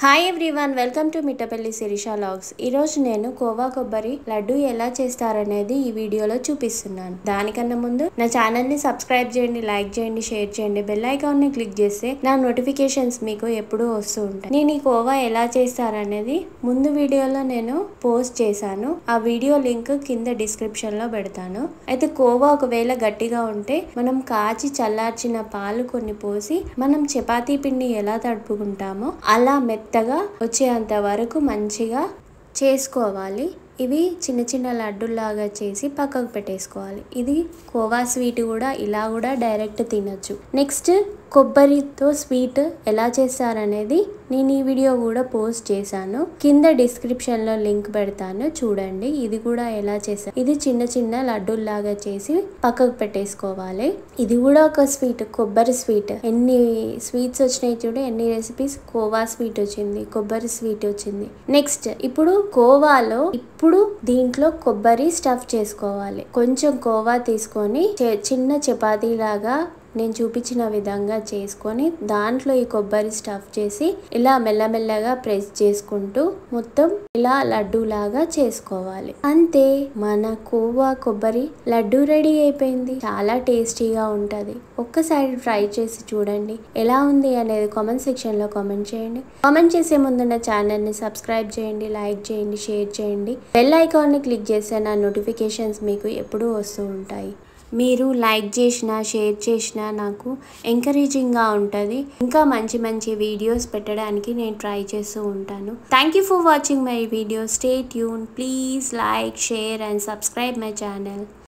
hi everyone welcome to Mittapalli Sirisha vlogs ఈరోజు నేను కోవా కొబ్బరి లడ్డు ఎలా చేస్తారనేది ఈ వీడియోలో చూపిస్తున్నాను దానికన్నా ముందు నా ఛానల్ ని సబ్స్క్రైబ్ చేయండి లైక్ చేయండి షేర్ చేయండి బెల్ ఐకాన్ ని క్లిక్ చేస్తే నా నోటిఫికేషన్స్ మీకు ఎప్పుడూ వస్తూ ఉంటాయి నేను ఈ కోవా ఎలా చేస్తారనేది ముందు వీడియోలో నేను పోస్ట్ చేశాను ఆ వీడియో లింక్ కింద డిస్క్రిప్షన్ లో పెడతాను అయితే కోవా ఒకవేళ గట్టిగా ఉంటే మనం కాచి చల్లార్చిన పాలు కొన్ని పోసి మనం చపాతీ పిండి ఎలా తడుపుకుంటామో అలా మెత్తగా వచ్చేంత వరకు మంచిగా చేసుకోవాలి ఇవి చిన్న చిన్న లడ్డులాగా చేసి పక్కకు పెట్టేసుకోవాలి ఇది కోవా స్వీట్ కూడా ఇలా కూడా డైరెక్ట్ తినొచ్చు నెక్స్ట్ కొబ్బరితో స్వీట్ ఎలా చేస్తారనేది నేను ఈ వీడియో కూడా పోస్ట్ చేశాను కింద డిస్క్రిప్షన్ లో లింక్ పెడతాను చూడండి ఇది కూడా ఎలా చేశాను ఇది చిన్న చిన్న లడ్డూల్లాగా చేసి పక్కకు పెట్టేసుకోవాలి ఇది కూడా ఒక స్వీట్ కొబ్బరి స్వీట్ ఎన్ని స్వీట్స్ వచ్చినాయి చూడు ఎన్ని రెసిపీస్ కోవా స్వీట్ వచ్చింది కొబ్బరి స్వీట్ వచ్చింది నెక్స్ట్ ఇప్పుడు కోవాలో ఇప్పుడు దీంట్లో కొబ్బరి స్టఫ్ చేసుకోవాలి కొంచెం కోవా తీసుకొని చే- చిన్న చపాతీ లాగా నేను చూపించిన విధంగా చేసుకొని దాంట్లో ఈ కొబ్బరి స్టఫ్ చేసి ఇలా మెల్లమెల్లగా ప్రెస్ చేసుకుంటూ మొత్తం ఇలా లడ్డు లాగా చేసుకోవాలి అంతే మన కోవా కొబ్బరి లడ్డు రెడీ అయిపోయింది చాలా టేస్టీగా ఉంటది ఒక్కసారి ట్రై చేసి చూడండి ఎలా ఉంది అనేది కామెంట్ సెక్షన్ లో కామెంట్ చేయండి కామెంట్ చేసే ముందు నా ఛానల్ ని సబ్స్క్రైబ్ చేయండి లైక్ చేయండి షేర్ చేయండి బెల్ ఐకాన్ ని క్లిక్ చేస్తే నా నోటిఫికేషన్స్ మీకు ఎప్పుడూ వస్తూ ఉంటాయి మీరు లైక్ చేసినా షేర్ చేసినా నాకు ఎంకరేజింగ్గా ఉంటుంది ఇంకా మంచి మంచి వీడియోస్ పెట్టడానికి నేను ట్రై చేస్తూ ఉంటాను thank you for watching my video stay tune please like share and subscribe my channel